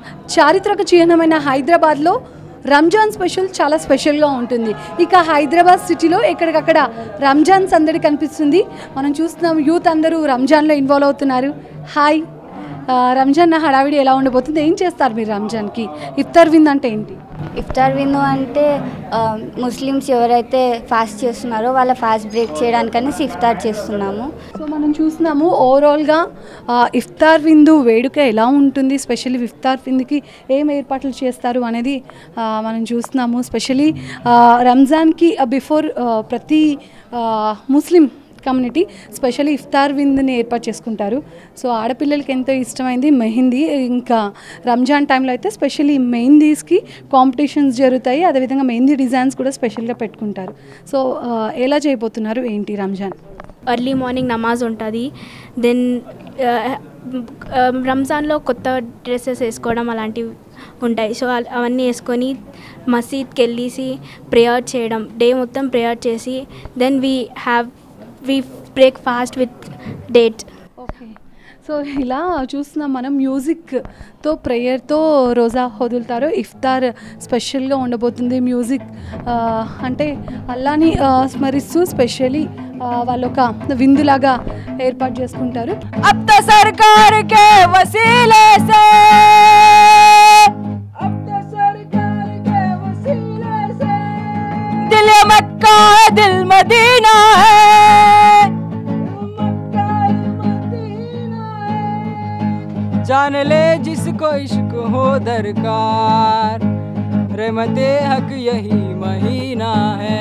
చారిత్రక చిహ్నమైన హైదరాబాద్లో రంజాన్ స్పెషల్ చాలా స్పెషల్గా ఉంటుంది ఇక హైదరాబాద్ సిటీలో ఎక్కడికక్కడ రంజాన్ సందడి కనిపిస్తుంది మనం చూస్తున్నాం యూత్ అందరూ రంజాన్లో ఇన్వాల్వ్ అవుతున్నారు హాయ్ ఆ, రంజాన్ హడావిడి ఎలా ఉండబోతుంది ఏం చేస్తారు మీరు రంజాన్కి ఇఫ్తార్ వింద్ అంటే ఏంటి ఇఫ్తార్ విందు అంటే ఆ, ముస్లిమ్స్ ఎవరైతే ఫాస్ట్ చేస్తున్నారో వాళ్ళ ఫాస్ట్ బ్రేక్ చేయడానికనేసి ఇఫ్తార్ చేస్తున్నాము సో మనం చూస్తున్నాము ఓవరాల్గా ఆ, ఇఫ్తార్ విందు వేడుక ఎలా ఉంటుంది స్పెషల్లీ ఇఫ్తార్ విందుకి ఏం ఏర్పాట్లు చేస్తారు అనేది ఆ, మనం చూస్తున్నాము స్పెషల్లీ రంజాన్కి బిఫోర్ ప్రతి ఆ, ముస్లిం కమ్యూనిటీ స్పెషల్లీ ఇఫ్తార్ విందుని ఏర్పాటు చేసుకుంటారు సో ఆడపిల్లలకి ఎంతో ఇష్టమైంది మెహందీ ఇంకా రంజాన్ టైంలో అయితే స్పెషల్లీ మెహందీస్కి కాంపిటీషన్స్ జరుగుతాయి అదేవిధంగా మెహందీ డిజైన్స్ కూడా స్పెషల్గా పెట్టుకుంటారు సో ఆ, ఎలా చేయబోతున్నారు ఏంటి రంజాన్ ఎర్లీ మార్నింగ్ నమాజ్ ఉంటుంది దెన్ రంజాన్లో కొత్త డ్రెస్సెస్ వేసుకోవడం అలాంటివి ఉంటాయి సో అల- అవన్నీ వేసుకొని మసీద్కి వెళ్ళేసి ప్రేయర్ చేయడం డే మొత్తం ప్రేయర్ చేసి then we have we break fast with date okay so ఇలా చూస్తున్నాం మనం మ్యూజిక్తో ప్రేయర్తో రోజా వదులుతారు ఇఫ్తార్ స్పెషల్గా ఉండబోతుంది మ్యూజిక్ ఆ, అంటే అల్లాని ఆ, స్మరిస్తూ స్పెషల్లీ వాళ్ళు ఒక విందులాగా ఏర్పాటు చేసుకుంటారు अब तो सरकार के वसीले से अब तो सरकार के वसीले से दिल मक्का है दिल मदीना है मक्का है, मदीना है। जान ले जिसको इश्क हो दरकार रहमते हक यही महीना है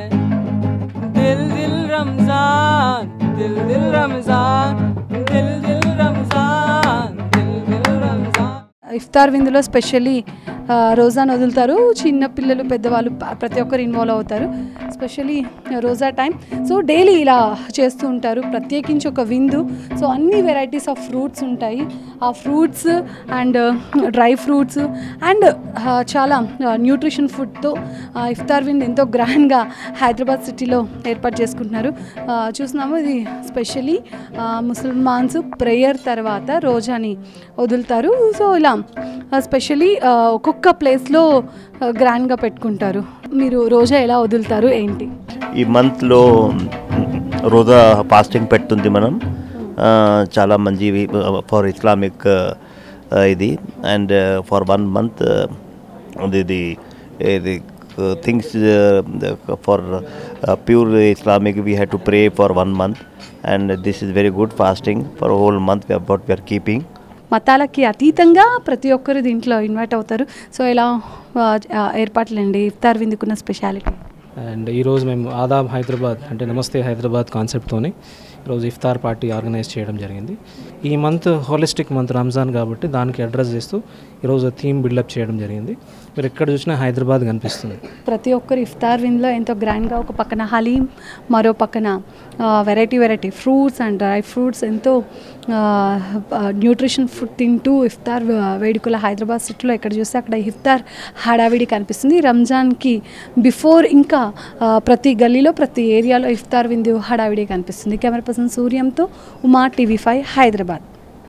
दिल दिल रमजान दिल दिल रमजान दिल दिल रमजान दिल दिल रमजान ఇఫ్తార్ విందులో స్పెషల్లీ ఆ, రోజాను వదులుతారు చిన్న పిల్లలు పెద్దవాళ్ళు ప- ప్రతి ఒక్కరు ఇన్వాల్వ్ అవుతారు స్పెషల్లీ రోజా టైం సో డైలీ ఇలా చేస్తూ ఉంటారు ప్రత్యేకించి ఒక విందు సో అన్ని వెరైటీస్ ఆఫ్ ఫ్రూట్స్ ఉంటాయి ఆ fruits and dry fruits and చాలా న్యూట్రిషన్ ఫుడ్తో ఇఫ్తార్ విందు ఎంతో గ్రాండ్గా హైదరాబాద్ సిటీలో ఏర్పాటు చేసుకుంటున్నారు ఆ, చూస్తున్నాము ఇది స్పెషలీ ముసల్మాన్స్ ప్రేయర్ తర్వాత రోజాని వదులుతారు సో ఇలా స్పెషలీ ఒక్కొక్క ప్లేస్లో గ్రాండ్గా పెట్టుకుంటారు మీరు రోజా ఎలా వదులుతారు ఏంటి ఈ మంత్లో రోజా ఫాస్టింగ్ పెడుతుంది మనం ఆ, చాలా మంచి ఫర్ ఇస్లామిక్ ఇది అండ్ ఫర్ వన్ మంత్ ఇది ఇది things for pure Islamic we have to pray for one month and this is very good fasting for whole month what we are keeping మతాలకి అతీతంగా ప్రతి ఒక్కరు దీంట్లో ఇన్వైట్ అవుతారు సో ఇలా ఆ, ఆ, ఏర్పాట్లండి ఇఫ్తార్ విందుకున్న స్పెషాలిటీ అండ్ ఈరోజు మేము ఆదాబ్ హైదరాబాద్ అంటే నమస్తే హైదరాబాద్ కాన్సెప్ట్తోని ఈరోజు ఇఫ్తార్ పార్టీ ఆర్గనైజ్ చేయడం జరిగింది ఈ మంత్ హోలిస్టిక్ మంత్ రంజాన్ కాబట్టి దానికి అడ్రస్ చేస్తూ ఈరోజు థీమ్ బిల్డప్ చేయడం జరిగింది మీరు ఎక్కడ చూసినా హైదరాబాద్ కనిపిస్తుంది ప్రతి ఒక్కరు ఇఫ్తార్ విందులో ఎంతో గ్రాండ్గా ఒక పక్కన హలీం మరో పక్కన variety variety fruits and dry fruits ఎంతో న్యూట్రిషన్ ఫుడ్ తింటూ ఇఫ్తార్ వేడుకల హైదరాబాద్ సిటీలో ఎక్కడ చూస్తే అక్కడ ఇఫ్తార్ హడావిడి కనిపిస్తుంది రంజాన్కి బిఫోర్ ఇంకా ఆ, ప్రతి గల్లీలో ప్రతి ఏరియాలో ఇఫ్తార్ విందు హడావిడి కనిపిస్తుంది కెమెరా పర్సన్ సూర్యంతో ఉమా టీవీ ఫైవ్ హైదరాబాద్